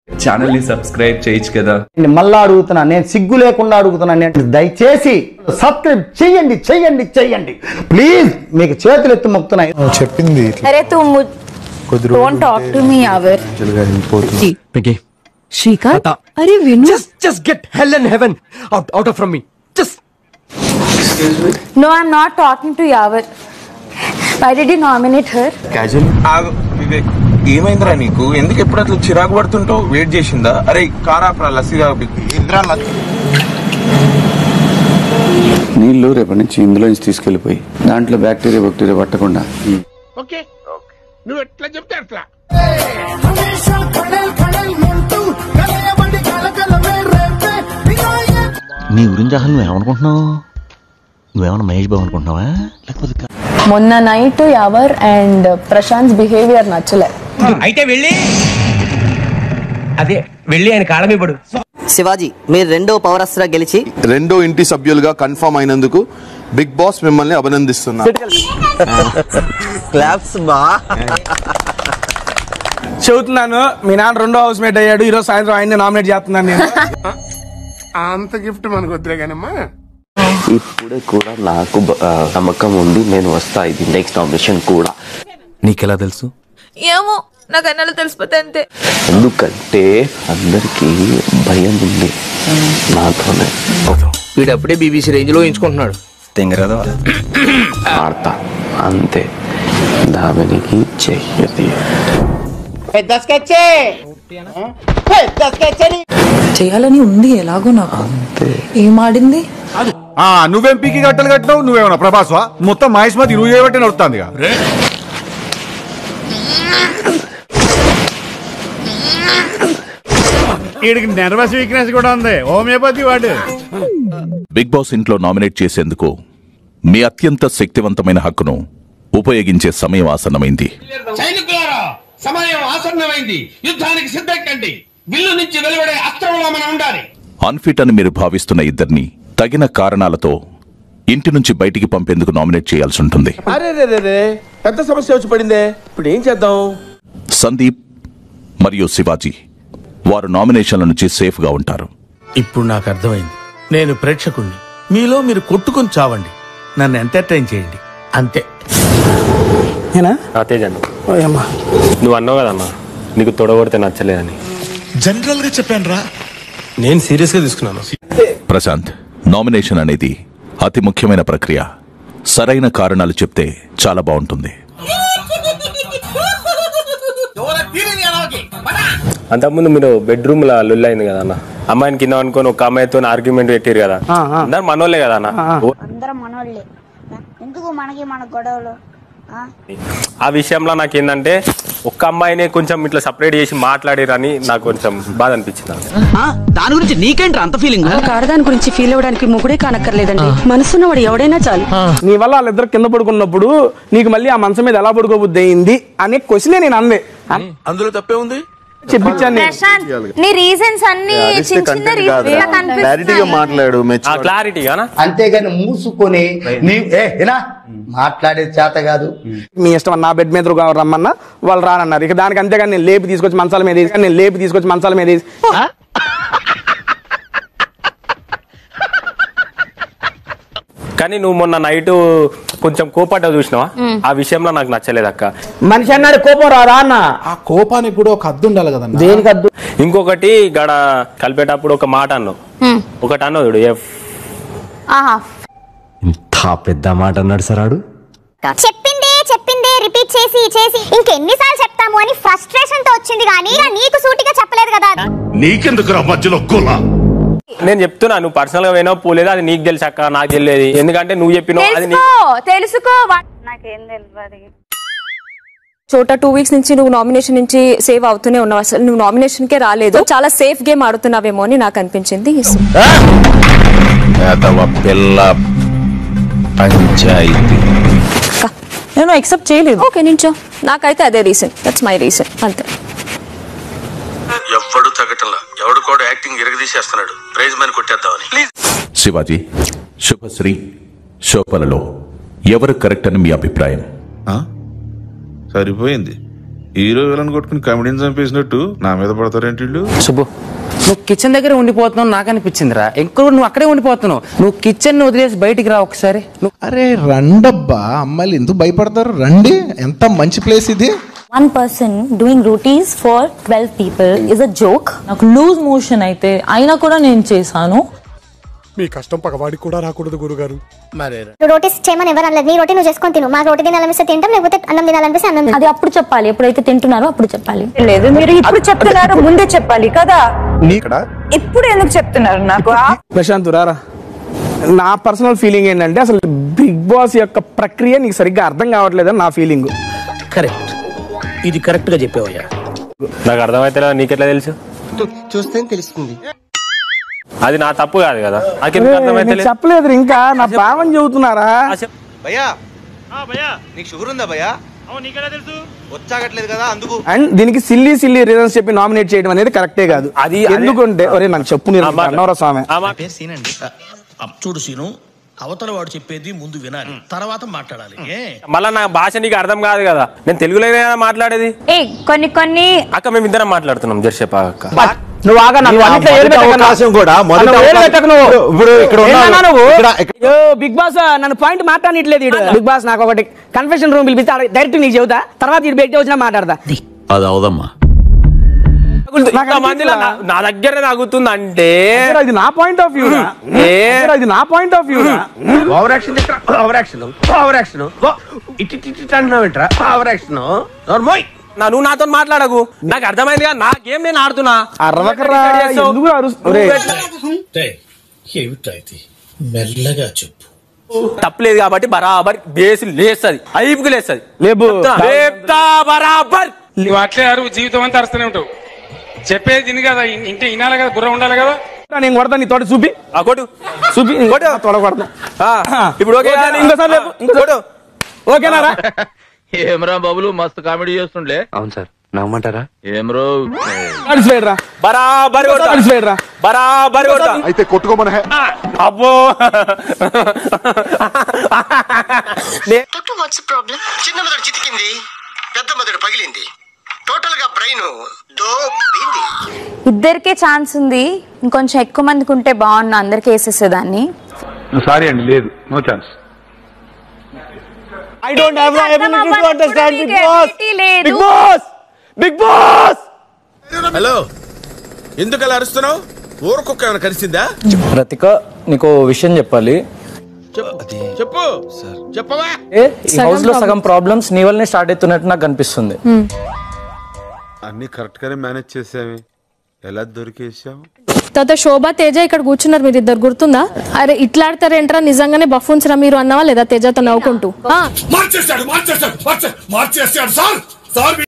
Channel ని subscribe చేయొచ్చు కదా నేను మళ్ళా అడుగుతున్నా నేను సిగ్గు లేకుండా అడుగుతున్నాను నేను దయచేసి సబ్స్క్రైబ్ చెయ్యండి చెయ్యండి చెయ్యండి ప్లీజ్ మీకు చేతులు ఎత్తి మొక్కుతున్నాయి చెప్పింది अरे तू मुझ don't talk to me Yawar Pinky Srikanth अरे Vinu just just get hell and heaven out out of from me just no i'm not talking to yavar why did you nominate her ఆగు వివేక్ ఏమైందిరా నీకు ఎందుకు ఎప్పుడు అట్లా చిరాకు పడుతుంటావు వెయిట్ చేసిందా అరే కారాపరా లస్సీ ఇంద్రా నీళ్లు రేపటి నుంచి ఇందులో నుంచి తీసుకెళ్లిపోయి దాంట్లో బ్యాక్టీరియా బ్యాక్టీరియా పట్టకుండా నీ గురించి అసలు నువ్వేమనుకుంటున్నావు నువ్వేమన్నా మహేష్ బాబు అనుకుంటున్నావా లేకపోతే మొన్న night Yawar and Prashanth behaviour నచ్చలే అయితే వెళ్ళి అదే వెళ్ళి ఆయన కాళ్ళ మీద పడు శివాజీ మీరు రెండో పౌరస్త్ర గెలిచి రెండో ఇంటి సభ్యులుగా కన్ఫర్మ్ అయినందుకు బిగ్ బాస్ మిమ్మల్ని అభినందిస్తున్నా క్లాప్స్ బా చెబుతున్నాను మీ నాన్న రెండో హౌస్ మేట్ అయ్యాడు ఈరోజు సాయంత్రం ఆయన్ని నామినేట్ చేస్తున్నాను నేను అంత గిఫ్ట్ మనకు వద్దులే కానమ్మా ఇప్పుడే కూడా నాకు ఆ, నమ్మకం ఉంది నేను వస్తా ఇది నెక్స్ట్ నామినేషన్ కూడా నీకెలా తెలుసు ఏమో నాకు అన్నలు తెలిసిపోతే అంతే ఎందుకంటే అందరికీ భయం ఉంది నాతోనే వీడప్పుడే బీబీసీ రేంజ్ లో ఎంచుకుంటున్నాడు తెంగరాదా ఆడతా అంతే దామినికి చెయ్యది చేయాలని ఉంది ఎలాగో నాకు అంతే ఏం ఆడింది నువ్వేం పీకి గట్టలు కట్టినావు నువ్వేమన్నా ప్రభాస్వా మొత్తం మహేష్ మతి నువ్వు చేయబట్టి నడుస్తుంది వీడికి నర్వస్ వీక్నెస్ కూడా ఉంది హోమియోపతి వాడు బిగ్ బాస్ ఇంట్లో నామినేట్ చేసేందుకు మీ అత్యంత శక్తివంతమైన హక్కును ఉపయోగించే సమయం ఆసన్నమైంది సైనికులారా సమయం ఆసన్నమైంది యుద్ధానికి సిద్ధండి విల్లు నుంచి వెలువడే అస్త్రంలో మనం ఉండాలి అన్ఫిట్ అని మీరు భావిస్తున్న ఇద్దరిని తగిన కారణాలతో ఇంటి నుంచి బయటికి పంపేందుకు నామినేట్ చేయాల్సి ఉంటుంది అరే రే రే రే పెద్ద సమస్య వచ్చి పడిందే ఇప్పుడు ఏం చేద్దాం సందీప్ మరియు శివాజీ వారు నామినేషన్ల నుంచి సేఫ్ గా ఉంటారు ఇప్పుడు నాకు అర్థమైంది నేను ప్రేక్షకుణ్ణి మీలో మీరు కొట్టుకొని చావండి నన్ను ఎంటర్టైన్ చేయండి అంతే నువ్వు అన్నావు కదమ్మా నీకు తొడగొడితే నచ్చలేదని జనరల్ గా చెప్పాను రా నేను సీరియస్ గా తీసుకున్నాను ప్రశాంత్ నామినేషన్ అనేది అతి ముఖ్యమైన ప్రక్రియ సరైన కారణాలు చెప్తే చాలా బాగుంటుంది అంతకుముందు మీరు బెడ్రూమ్ లా లొల్లి అయింది కదా అన్న అమ్మాయిని కింద అనుకొని ఒక అమ్మాయితో ఆర్గ్యుమెంట్ పెట్టారు కదా అందరు మనోళ్ళే కదా అన్న అందరం మనోళ్ళే ఎందుకు మనకి మన గొడవలు ఆ విషయంలో నాకు ఏంటంటే ఒక్క అమ్మాయినే కొంచెం ఇట్లా సపరేట్ చేసి మాట్లాడిరని నాకు కొంచెం బాధ అనిపించింది అన్న. దాని గురించి నీకేంట్రా అంత ఫీలింగ్ ఆడదాని గురించి ఫీల్ అవ్వడానికి మొగుడే కానక్కర్లేదండి మనసున్నవాడు ఎవడైనా చాలు నీ వల్ల వాళ్ళిద్దరు కింద పడుకున్నప్పుడు నీకు మళ్ళీ ఆ మంచం మీద ఎలా పడుకోబుద్ది అయింది అనే క్వశ్చనే నేను అందే అందులో తప్పే ఉంది చెప్పించాను నేను ప్రశాంత్ నీ రీజన్స్ అన్ని చిన్న చిన్న రీజన్స్ క్లారిటీగా మాట్లాడు ఆ క్లారిటీ గానా అంతేగాని మూసుకొని నీ ఏ ఏనా మాట్లాడేది చేత కాదు మీ ఇష్టం నా బెడ్ మీద రు- రమ్మన్నా వాళ్ళు రానన్నారు ఇక దానికి అంతేగాని నేను లేపి తీసుకొచ్చి మంచాల మీద వేసి నేను లేపి తీసుకొచ్చి మంచాల మీద వేసి కానీ నువ్వు మొన్న నైట్ కొంచెం కోపడ్డావు చూసినావా ఆ విషయంలో నాకు నచ్చలేదు అక్క మనిషి అన్నాడు కోపం రాదా అన్న ఆ కోపానికి కూడా ఒక అద్దు ఉండాలి కదన్నా దేనికి అద్దు ఇంకొకటి గడ కలిపేటప్పుడు ఒక మాట అన్నావు ఒకటి అన్నావు చూడు ఎఫ్ ఇంత పెద్ద మాట అన్నాడు సరాడు చెప్పిందే చెప్పిందే రిపీట్ చేసి చేసి ఇంకెన్నిసార్లు చెప్తాము అని ఫ్రస్ట్రేషన్ తో వచ్చింది కానీ నీకు సూటిగా చెప్పలేదు కదా నీకెందుకు మధ్యలో కులా నేను చెప్తున్నా నువ్వు పర్సనల్ గా పోయినావు పోలేదు అది నీకు తెలుసు అక్క నాకు తెలియదు ఎందుకంటే నువ్వు చెప్పినావు అది నీ- తెలుసుకో నాకేం తెలియదు చోట టూ వీక్స్ నుంచి నువ్వు నామినేషన్ నుంచి సేవ్ అవుతూనే ఉన్నావు అసలు నువ్వు నామినేషన్ కే రాలేదు చాలా సేఫ్ గేమ్ ఆడుతున్నావేమో అని నాకు అనిపించింది పిల్ల పంచాయతీ నేను ఎక్సెప్ట్ చేయలేదు ఓకే నించో నాకైతే అదే రీజన్ దట్స్ మై రీజన్ అంతే ఎవడు తగ్గటంలా ఎవడు కూడా యాక్టింగ్ ఇరగదీసేస్తున్నాడు ప్రైజ్ మని కొట్టేద్దామని ప్లీజ్ శివాజీ శుభశ్రీ శోభలలో ఎవరు కరెక్ట్ అని మీ అభిప్రాయం సరిపోయింది హీరో విలన్ కొట్టుకుని కమెడీని చంపేసినట్టు నా మీద పడతారేంటి వీళ్ళు శుభు నువ్వు కిచెన్ దగ్గర ఉండిపోతున్నావు నాకు అనిపించిందిరా ఎక్కువ నువ్వు అక్కడే ఉండిపోతున్నావు నువ్వు కిచెన్ వదిలేసి బయటికి రా ఒకసారి అరే రండబ్బా అమ్మాయిలు ఎందుకు భయపడతారు రండి ఎంత మంచి ప్లేస్ ఇది one person doing duties for twelve people is a joke నాకు లూజ్ మోషన్ అయితే అయినా కూడా నేను చేశాను మీ కష్టం పగవాడికి కూడా రాకూడదు గురుగారు మరే రోటీస్ చేయమని ఎవరు అనలేదు నీ రోటీ నువ్వు చేసుకొని తిను మాకు రోటీ తినాలనిపిస్తే తింటాం లేకపోతే అన్నం తినాలనిపిస్తే అన్నం అది అప్పుడు చెప్పాలి ఎప్పుడైతే తింటున్నారో అప్పుడు చెప్పాలి లేదు మీరు ఇప్పుడు చెప్తున్నారు ముందే చెప్పాలి కదా ఇప్పుడు ఎందుకు చెప్తున్నారు నాకు ప్రశాంత్ రారా నా పర్సనల్ ఫీలింగ్ ఏంటంటే అసలు బిగ్ బాస్ యొక్క ప్రక్రియ నీకు సరిగ్గా అర్థం కావట్లేదని నా ఫీలింగ్ కరెక్ట్ ఇది కరెక్ట్ గా చెప్పావయ్యా నాకు అర్థమైతే నీకెట్లా తెలుసు చూస్తే తెలుస్తుంది అది నా తప్పు కాదు కదా నాకెందుకు అర్థమైతే నేను చెప్పలేదు ఇంకా నా భావం చెబుతున్నారా భయ్యా భయ్యా నీకు షుగర్ ఉందా భయ్యా నీకెలా తెలుసు వచ్చాగట్లేదు కదా అందుకు అండ్ దీనికి సిల్లీ సిల్లీ రీజన్స్ చెప్పి నామినేట్ చేయడం అనేది కరెక్టే కాదు అది ఎందుకంటే ఒరే నాకు చెప్పు నేను అన్నవరా స్వామి పేరు సీనండి చూడు సీను అవతల వాడు చెప్పేది ముందు వినాలి తర్వాత మాట్లాడాలి ఏ మళ్ళా నా భాష నీకు అర్థం కాదు కదా నేను తెలుగులోనే కదా మాట్లాడేది ఏ కొన్ని కొన్ని అక్క మేము ఇద్దరం మాట్లాడుతున్నాం జర్షేప అక్క నువ్వు ఆగా నన్ను అన్నిట్లో ఏలు పెట్టకు అన్న. అవకాశం కూడా మొదటి నన్ను ఏలు అవకాశం- పెట్టకు నువ్వు. ఇప్పుడు ఇక్కడ ఉన్నావు. ఏంటన్నా నువ్వు ఇక్కడ- అయ్యో, బిగ్ బాస్ నన్ను పాయింట్ మాట్లాడట్లేదు ఈడు. బిగ్ బాస్ నాకు ఒకటి కన్ఫెషన్ రూమ్ పిలిపిస్తే ఆడ డైరెక్ట్ నీకు చెబుతా తర్వాత ఇటు పెట్టి వచ్చినా మాట్లాడతా అది అవదమ్మా మందిలో నా- నా దగ్గర నవ్వుతుంది అంటే ఇది నా పాయింట్ ఆఫ్ వ్యూ ఏ ఇది నా point of view over action over action over action ఇటు ఇటు ఇటు అంటున్నావు ఏంట్రా ఓవర్ యాక్షన్ నోర్మోయ్ నా నువ్వు నాతో మాట్లాడకు నాకు అర్థమైంది కదా నా గేమ్ నేను ఆడుతున్నా అరవకరా ఎందుకు అరుస్తు- ఒరే. ఏమిటా ఇది మెల్లగా చెప్పు తప్పలేదు కాబట్టి బరాబర్ బేసి లేస్తుంది ఐపుకి లేస్తుంది లేబు లేపుతా బరాబర్ నువ్వు అట్లే అరువు జీవితం అంతా అరుస్తూనే ఉంటావు చెప్పేది తిని కదా ఇన్- ఇంటే వినాలి కదా బుర్ర ఉండాలి కదా నేను కొడతా నీ తోట చూపి ఆ కొట్టు చూపి తోడ కొడతా ఇప్పుడు ఓకే ఓకే, ఇంకోసారి లేపు, ఇంకోసారి ఓకేనారా ఏమరా బాబులు మస్తు కామెడీ చేస్తుండే అవును సార్ నవ్వమంటారా ఏమరో సాటిస్ఫైడ్ రా బరాబర్ కొడతా సాటిస్ఫైడ్ రా బరాబర్ కొడతా అయితే కొట్టుకోమని అబ్బో వాట్స్ ప్రాబ్లం చిన్న మెదడు చితికింది పెద్ద మెదడు పగిలింది టోటల్ గా బ్రెయిన్ దోపింది ఇద్దరికే ఛాన్స్ ఉంది ఇంకొంచెం ఎక్కువ మందికి ఉంటే బాగున్నా అందరికి వేసేసేదాన్ని సారీ అండి లేదు no chance I don't have ability to understand Bigg Boss లేదు. Bigg Boss Bigg Boss hello ఎందుకు అలా అరుస్తున్నావు ఊరకొక్క ఏమైనా కలిసిందా రతిక నీకు విషయం చెప్పాలి చెప్పు చెప్పు చెప్పవా ఏ, ఈ హౌస్ లో సగం ప్రాబ్లమ్స్ నీ వల్లనే స్టార్ట్ అవుతున్నట్టు నాకు కనిపిస్తుంది అన్ని కరెక్ట్ గానే మేనేజ్ చేసామే ఎలా దొరికేసాం తర్వాత శోభా తేజ ఇక్కడ కూర్చున్నారు మీరు ఇద్దరు గుర్తుందా అరే ఇట్లా ఆడతారేంట్రా నిజంగానే బఫున్స్ రా మీరు అన్నావా లేదా తేజతో నవ్వుకుంటూ ఆ, మార్చేస్తాడు మార్చేస్తాడు మార్చే- మార్చేస్తాడు సార్ సార్